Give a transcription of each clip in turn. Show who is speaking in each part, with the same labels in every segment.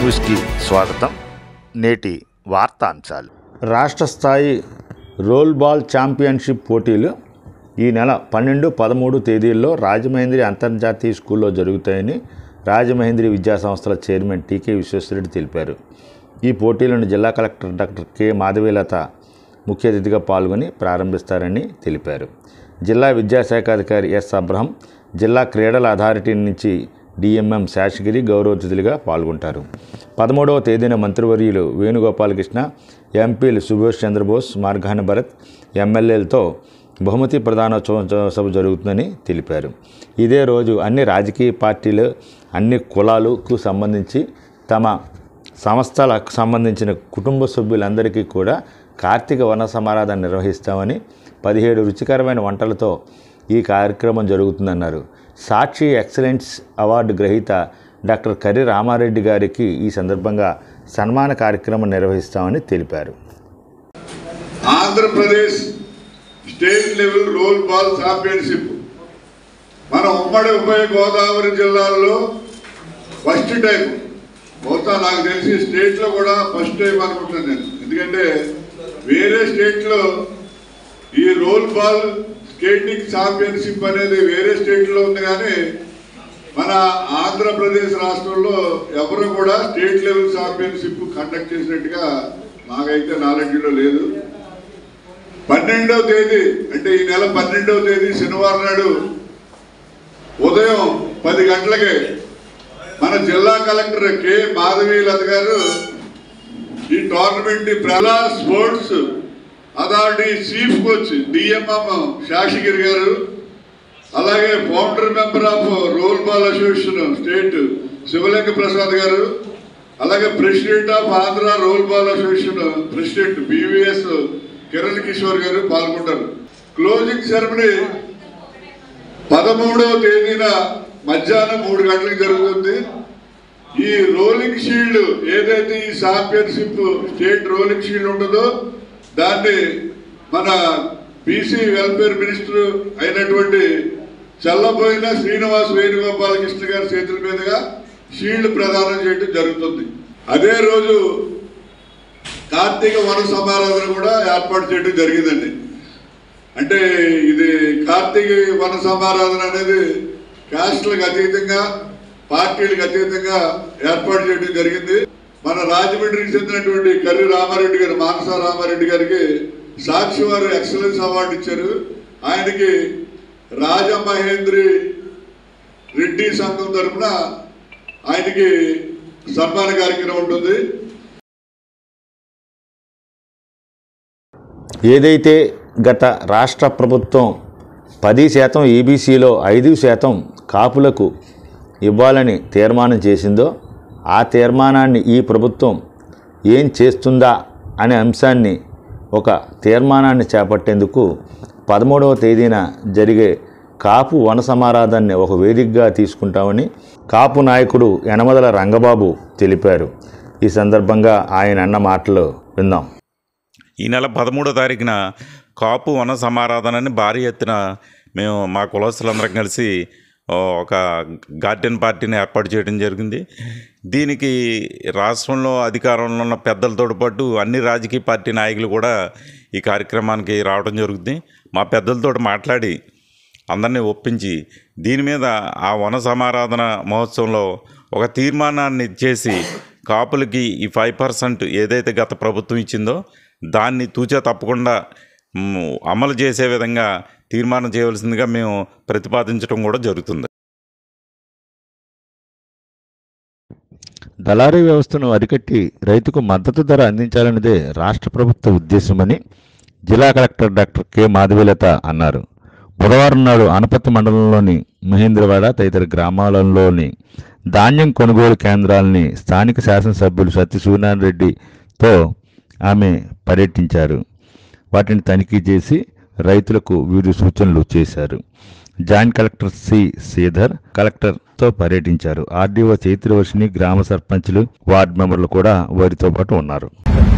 Speaker 1: న్యూస్కి స్వాగతం నేటి వార్తాంశాలు రాష్ట్ర స్థాయి రోల్ బాల్ ఛాంపియన్షిప్ పోటీలు ఈ నెల పన్నెండు పదమూడు తేదీల్లో రాజమహేంద్రి అంతర్జాతీయ స్కూల్లో జరుగుతాయని రాజమహేంద్రి విద్యా సంస్థల చైర్మన్ టీకే విశ్వేశ్వరరెడ్డి తెలిపారు ఈ పోటీలను జిల్లా కలెక్టర్ డాక్టర్ కె మాధవీలత ముఖ్య అతిథిగా పాల్గొని ప్రారంభిస్తారని తెలిపారు జిల్లా విద్యాశాఖ అధికారి ఎస్ అబ్రహం జిల్లా క్రీడల అథారిటీ నుంచి డిఎంఎం శేషగిరి గౌరవ అతిథులుగా పాల్గొంటారు పదమూడవ తేదీన మంత్రివర్యులు వేణుగోపాలకృష్ణ ఎంపీలు సుభాష్ చంద్రబోస్ మార్గాన భరత్ ఎమ్మెల్యేలతో బహుమతి ప్రధానోత్సవ సభ జరుగుతుందని తెలిపారు ఇదే రోజు అన్ని రాజకీయ పార్టీలు అన్ని కులాలకు సంబంధించి తమ సంస్థలకు సంబంధించిన కుటుంబ సభ్యులందరికీ కూడా కార్తీక వన సమారాధన నిర్వహిస్తామని పదిహేడు రుచికరమైన వంటలతో ఈ కార్యక్రమం జరుగుతుందన్నారు సాక్షి ఎక్సలెన్స్ అవార్డు గ్రహీత డాక్టర్ కర్రి రామారెడ్డి గారికి ఈ సందర్భంగా సన్మాన కార్యక్రమం నిర్వహిస్తామని తెలిపారు
Speaker 2: Andhra Pradesh state level roll ball championship మన ఉమ్మడి ఉభయ గోదావరి జిల్లాల్లో ఫస్ట్ టైం బహుశా నాకు తెలిసి స్టేట్లో కూడా ఫస్ట్ టైం అనుకుంటున్నాను నేను ఎందుకంటే వేరే స్టేట్లో ఈ రోల్ బాల్ స్కేటింగ్ ఛాంపియన్షిప్ అనేది వేరే స్టేట్లో ఉంది కానీ మన ఆంధ్రప్రదేశ్ రాష్ట్రంలో ఎవరు కూడా స్టేట్ లెవెల్ ఛాంపియన్షిప్ కండక్ట్ చేసినట్టుగా నాకైతే నాలెడ్జ్లో లేదు పన్నెండవ తేదీ అంటే ఈ నెల పన్నెండవ తేదీ శనివారం నాడు ఉదయం పది గంటలకి మన జిల్లా కలెక్టర్ కె మాధవీలత గారు ఈ టోర్నమెంట్ ప్రలా sports authority chief coach DMM Seshagiri garu అలాగే founder member of roll ball association state Shivalinga Prasad garu అలాగే president of Andhra roll ball association president BVS Kiran Kishore garu పాల్గొంటారు క్లోజింగ్ సెరమనీ పదమూడవ తేదీన మధ్యాహ్నం మూడు గంటలకు జరుగుతుంది ఈ రోలింగ్ షీల్డ్ ఏదైతే ఈ ఛాంపియన్షిప్ స్టేట్ రోలింగ్ షీల్డ్ ఉంటుందో దాన్ని మన బీసీ వెల్ఫేర్ మినిస్టర్ అయినటువంటి చల్లబోయిన శ్రీనివాస్ వేణుగోపాలకృష్ణ గారి చేతుల మీదుగా షీల్డ్ ప్రదానం చేయడం జరుగుతుంది అదే రోజు కార్తీక వన సమారాధన కూడా ఏర్పాటు చేయడం జరిగిందండి అంటే ఇది కార్తీక వన సమారాధన అనేది కాస్ట్లకు అతీతంగా పార్టీలకు అతీతంగా ఏర్పాటు చేయడం జరిగింది మన రాజమండ్రికి చెందినటువంటి కర్రి రామారెడ్డి గారు మానస రామారెడ్డి గారికి సాక్షి వారు ఎక్సలెన్స్ అవార్డు ఇచ్చారు ఆయనకి రాజమహేంద్రి రెడ్డి సంఘం తరఫున ఆయనకి సన్మాన కార్యక్రమం ఉంటుంది
Speaker 1: ఏదైతే గత రాష్ట్ర ప్రభుత్వం పది శాతం ఈబీసీలో ఐదు శాతం కాపులకు ఇవ్వాలని తీర్మానం చేసిందో ఆ తీర్మానాన్ని ఈ ప్రభుత్వం ఏం చేస్తుందా అనే అంశాన్ని ఒక తీర్మానాన్ని చేపట్టేందుకు పదమూడవ తేదీన జరిగే కాపు వన సమారాధాన్ని ఒక వేదికగా తీసుకుంటామని కాపు నాయకుడు యనమదల రంగబాబు తెలిపారు ఈ సందర్భంగా ఆయన అన్న మాటలు విందాం
Speaker 3: ఈ నెల పదమూడో తారీఖున కాపు వన సమారాధనని భారీ ఎత్తున మేము మా కులస్తులందరం కలిసి ఓ, ఒక గార్డెన్ పార్టీని ఏర్పాటు చేయడం జరిగింది దీనికి రాష్ట్రంలో అధికారంలో ఉన్న పెద్దలతో పాటు అన్ని రాజకీయ పార్టీ నాయకులు కూడా ఈ కార్యక్రమానికి రావడం జరుగుతుంది మా పెద్దలతో మాట్లాడి అందరినీ ఒప్పించి దీని మీద ఆ వన సమారాధన మహోత్సవంలో ఒక తీర్మానాన్ని చేసి కాపులకి ఈ ఫైవ్ పర్సెంట్ ఏదైతే గత ప్రభుత్వం ఇచ్చిందో దాన్ని తూచా తప్పకుండా మ్, అమలు చేసే విధంగా తీర్మానం చేయవలసిందిగా మేము ప్రతిపాదించడం కూడా జరుగుతుంది
Speaker 1: దళారీ వ్యవస్థను అరికట్టి రైతుకు మద్దతు ధర అందించాలన్నదే రాష్ట్ర ప్రభుత్వ ఉద్దేశమని జిల్లా కలెక్టర్ డాక్టర్ కె మాధవీలత అన్నారు బుధవారం నాడు అనపత్తి మండలంలోని మహేంద్రవాడ తదితర గ్రామాలలోని ధాన్యం కొనుగోలు కేంద్రాలని స్థానిక శాసనసభ్యులు సత్య సూర్యనారాయణ రెడ్డితో ఆమె పర్యటించారు వాటిని తనిఖీ చేసి రైతులకు వివిధ సూచనలు చేశారు జాయింట్ కలెక్టర్ సి శ్రీధర్ కలెక్టర్తో పర్యటించారు ఆర్డీఓ చైత్రవర్షిని గ్రామ సర్పంచులు వార్డు మెంబర్లు కూడా వారితో పాటు ఉన్నారు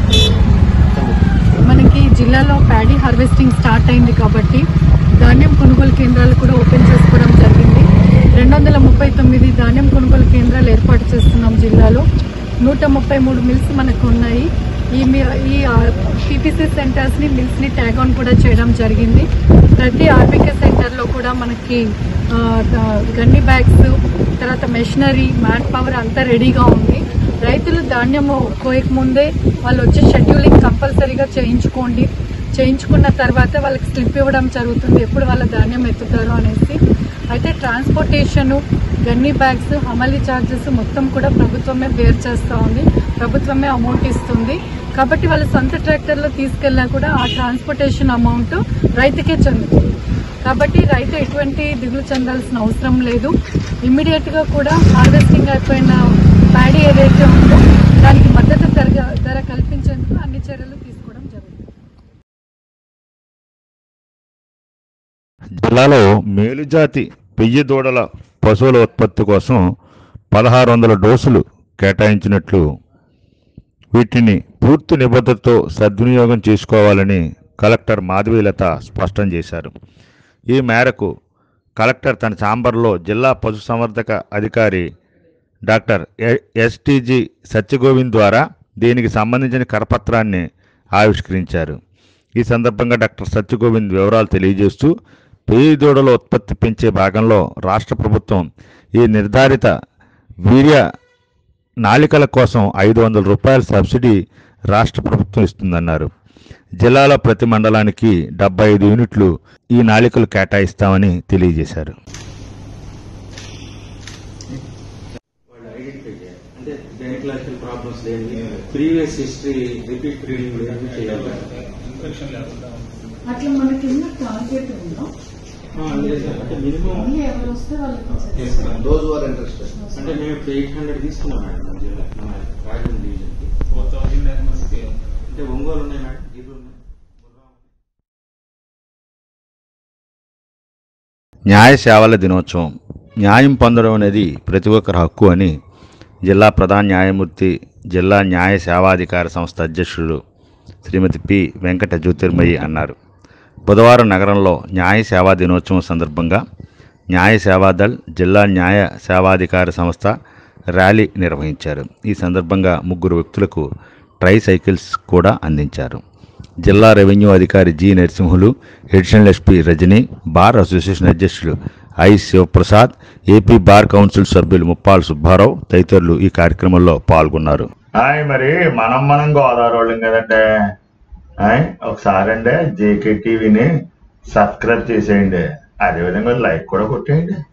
Speaker 4: మనకి జిల్లాలో ప్యాడీ హార్వెస్టింగ్ స్టార్ట్ అయింది కాబట్టి ధాన్యం కొనుగోలు కేంద్రాలు కూడా ఓపెన్ చేసుకోవడం జరిగింది రెండు వందల ముప్పై తొమ్మిది ధాన్యం కొనుగోలు కేంద్రాలు ఏర్పాటు చేస్తున్నాం జిల్లాలో నూట ముప్పై మూడు మిల్స్ మనకు ఉన్నాయి ఈ మీ- ఈ పీపీసీ సెంటర్స్ని మిల్స్ని ట్యాగ్ ఆన్ కూడా చేయడం జరిగింది ప్రతి ఆర్బీకే సెంటర్లో కూడా మనకి ఆ, ఆ, గన్ని బ్యాగ్స్ తర్వాత మెషినరీ మ్యాన్ పవర్ అంతా రెడీగా ఉంది రైతులు ధాన్యము కోయక ముందే వాళ్ళు వచ్చి షెడ్యూలింగ్ కంపల్సరీగా చేయించుకోండి చేయించుకున్న తర్వాత వాళ్ళకి స్లిప్ ఇవ్వడం జరుగుతుంది ఎప్పుడు వాళ్ళ ధాన్యం ఎత్తుతారు అనేసి అయితే ట్రాన్స్పోర్టేషను గన్ని బ్యాగ్స్ హమలీ ఛార్జెస్ మొత్తం కూడా ప్రభుత్వమే బేర్ చేస్తూ ఉంది ప్రభుత్వమే అమౌంట్ ఇస్తుంది కాబట్టి వాళ్ళ సొంత ట్రాక్టర్లో తీసుకెళ్ళినా కూడా ఆ ట్రాన్స్పోర్టేషన్ అమౌంట్ రైతుకే చెందుతుంది కాబట్టి రైతు ఎటువంటి దిగులు చెందాల్సిన అవసరం లేదు ఇమ్మీడియట్ గా కూడా హార్వెస్టింగ్ అయిపోయిన ప్యాడీ ఏదైతే ఉందో దానికి మద్దతు ధర ధర కల్పించేందుకు అన్ని చర్యలు తీసుకోవడం జరుగుతుంది
Speaker 1: జిల్లాలో మేలుజాతి పెయ్యి దూడల పశువుల ఉత్పత్తి కోసం పదహారు వందల డోసులు కేటాయించినట్లు వీటిని పూర్తి నిబద్ధతతో సద్వినియోగం చేసుకోవాలని కలెక్టర్ మాధవీలత స్పష్టం చేశారు ఈ మేరకు కలెక్టర్ తన ఛాంబర్లో జిల్లా పశుసంవర్ధక అధికారి డాక్టర్ ఎ- ఎస్టీజీ సత్యగోవింద్ ద్వారా దీనికి సంబంధించిన కరపత్రాన్ని ఆవిష్కరించారు ఈ సందర్భంగా డాక్టర్ సత్యగోవింద్ వివరాలు తెలియజేస్తూ పేయి దూడల ఉత్పత్తి పెంచే భాగంలో రాష్ట్ర ప్రభుత్వం ఈ నిర్ధారిత వీర్య నాలికల కోసం ఐదు వందల రూపాయల సబ్సిడీ రాష్ట్ర ప్రభుత్వం ఇస్తుందన్నారు జిల్లాలో ప్రతి మండలానికి డెబ్బై ఐదు యూనిట్లు ఈ నాలికలు కేటాయిస్తామని తెలియజేశారు
Speaker 5: వాళ్ళు ఐడెంటిఫై చేయాలి అంటే గైనకలాజికల్ ప్రాబ్లమ్స్ లేని ప్రీవియస్ హిస్టరీ రిపీట్ రీడింగ్ లేని చేయాలి
Speaker 4: అట్లా మనకి ఉన్న టార్గెట్ ఉందా
Speaker 5: ఆ, లేదు సార్. అంటే మినిమం
Speaker 4: ఎవరు వస్తే వాళ్ళకి
Speaker 5: దోస్ ఆర్ ఇంట్రెస్టెడ్ అంటే మేము ఇప్పుడు ఎయిట్ హండ్రెడ్ తీసుకున్నాం మేడం మన జిల్లా మన రాయలసీమ డివిజన్కి అంటే ఒంగోలు ఉన్నాయి మేడం గిర్రు ఉన్నాయి
Speaker 1: న్యాయ సేవల దినోత్సవం న్యాయం పొందడం అనేది ప్రతి ఒక్కరి హక్కు అని జిల్లా ప్రధాన న్యాయమూర్తి జిల్లా న్యాయ సేవాధికార సంస్థ అధ్యక్షుడు శ్రీమతి పి వెంకట జ్యోతిర్మయి అన్నారు బుధవారం నగరంలో న్యాయ సేవా దినోత్సవం సందర్భంగా న్యాయ సేవాదళ్ జిల్లా న్యాయ సేవాధికార సంస్థ ర్యాలీ నిర్వహించారు ఈ సందర్భంగా ముగ్గురు వ్యక్తులకు ట్రై సైకిల్స్ కూడా అందించారు జిల్లా రెవెన్యూ అధికారి G Narasimhulu additional SP Rajini bar association అధ్యక్షులు I Sivaprasad AP bar council సభ్యులు ముప్పాల సుబ్బారావు తదితరులు ఈ కార్యక్రమంలో పాల్గొన్నారు హాయ్ మరి మనం మనం గోదావరి వాళ్ళం కదండి హాయ్ ఒకసారి అండి జేకే టీవీని సబ్స్క్రైబ్ చేసేయండి అదేవిధంగా లైక్ కూడా కొట్టేయండి